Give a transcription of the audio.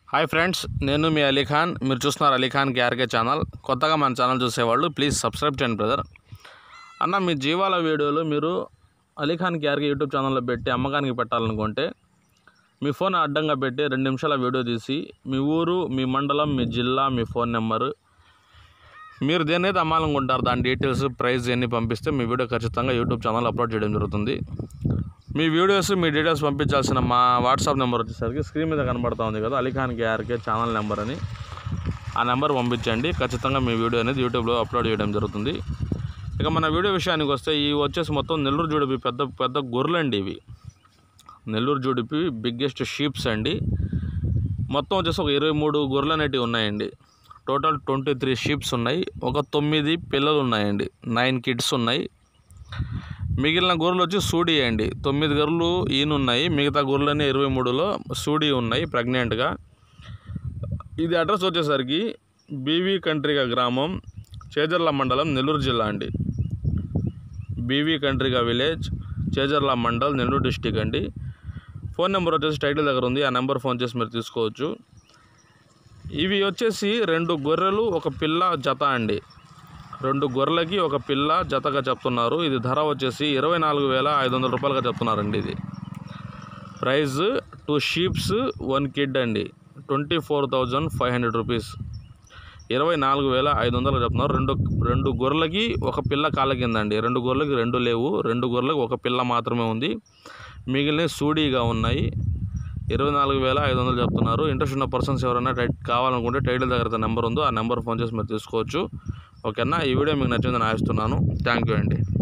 hi friends నేను మీ అలీఖాన్ మీరు చూస్తున్నారు అలీఖాన్ కేఆర్కే ఛానల్ కొత్తగా మన ఛానల్ చూసేవాళ్ళు ప్లీజ్ సబ్స్క్రైబ్ చేయండి బ్రదర్ అన్న మీ జీవాల వీడియోలు మీరు అలీఖాన్ కేఆర్కే యూట్యూబ్ ఛానల్లో పెట్టి అమ్మకానికి పెట్టాలనుకుంటే మీ ఫోన్ అడ్డంగా పెట్టి రెండు నిమిషాల వీడియో తీసి మీ ఊరు మీ మండలం మీ జిల్లా మీ ఫోన్ నెంబరు మీరు దేన్నైతే అమ్మాలనుకుంటారు దాని డీటెయిల్స్ ప్రైస్ ఇవన్నీ పంపిస్తే మీ వీడియో ఖచ్చితంగా యూట్యూబ్ ఛానల్ అప్లోడ్ చేయడం జరుగుతుంది మీ వీడియోస్ మీ డీటెయిల్స్ పంపించాల్సిన మా వాట్సాప్ నెంబర్ వచ్చేసరికి స్క్రీన్ మీద కనబడతా ఉంది కదా అలీఖాన్ కేఆర్కే ఛానల్ నెంబర్ అని ఆ నెంబర్ పంపించండి ఖచ్చితంగా మీ వీడియో అనేది యూట్యూబ్లో అప్లోడ్ చేయడం జరుగుతుంది ఇక మన వీడియో విషయానికి వస్తే ఈ వచ్చేసి మొత్తం నెల్లూరు జుడిపి పెద్ద పెద్ద గొర్రెలండి ఇవి నెల్లూరు జుడిపి బిగ్గెస్ట్ షీప్స్ అండి మొత్తం వచ్చేసి ఒక ఇరవై మూడు గొర్రెలు అనేటివి ఉన్నాయండి టోటల్ ట్వంటీ త్రీ షీప్స్ ఉన్నాయి ఒక తొమ్మిది పిల్లలు ఉన్నాయండి నైన్ కిడ్స్ ఉన్నాయి మిగిలిన గొర్రెలు వచ్చి సూడి అండి తొమ్మిది గొర్రెలు ఈనున్నాయి మిగతా గొర్రెలన్నీ ఇరవై మూడులో సూడి ఉన్నాయి ప్రెగ్నెంట్గా ఇది అడ్రస్ వచ్చేసరికి బీవీ కంట్రిగా గ్రామం చేజర్ల మండలం నెల్లూరు జిల్లా అండి బీవీ కంట్రిగా విలేజ్ చేజర్ల మండల్ నెల్లూరు డిస్టిక్ అండి ఫోన్ నెంబర్ వచ్చేసి టైటిల్ దగ్గర ఉంది ఆ నెంబర్ ఫోన్ చేసి మీరు తీసుకోవచ్చు ఇవి వచ్చేసి రెండు గొర్రెలు ఒక పిల్ల జత అండి రెండు గొర్రెలకి ఒక పిల్ల జతగా చెప్తున్నారు ఇది ధర వచ్చేసి ఇరవై నాలుగు వేల ఐదు వందల రూపాయలుగా చెప్తున్నారండి ఇది price two sheeps one kid అండి twenty four thousand five hundred rupees ఇరవై నాలుగు వేల ఐదు వందలు చెప్తున్నారు రెండు రెండు గొర్రెలకి ఒక పిల్ల కాళ్ళ కింద అండి రెండు గొర్రెలకి రెండు లేవు రెండు గొర్రెలకి ఒక పిల్ల మాత్రమే ఉంది మిగిలినవి సూడీగా ఉన్నాయి ఇరవై నాలుగు వేల ఐదు వందలు చెప్తున్నారు ఇంట్రెస్ట్ ఉన్న పర్సన్స్ ఎవరైనా టైట్ కావాలనుకుంటే టైటిల్ దగ్గర నెంబర్ ఉందో ఆ నెంబర్ ఫోన్ చేసి మీరు తీసుకోవచ్చు ఓకేనా ఈ వీడియో మీకు నచ్చిందని ఆశిస్తున్నాను థ్యాంక్ యూ అండి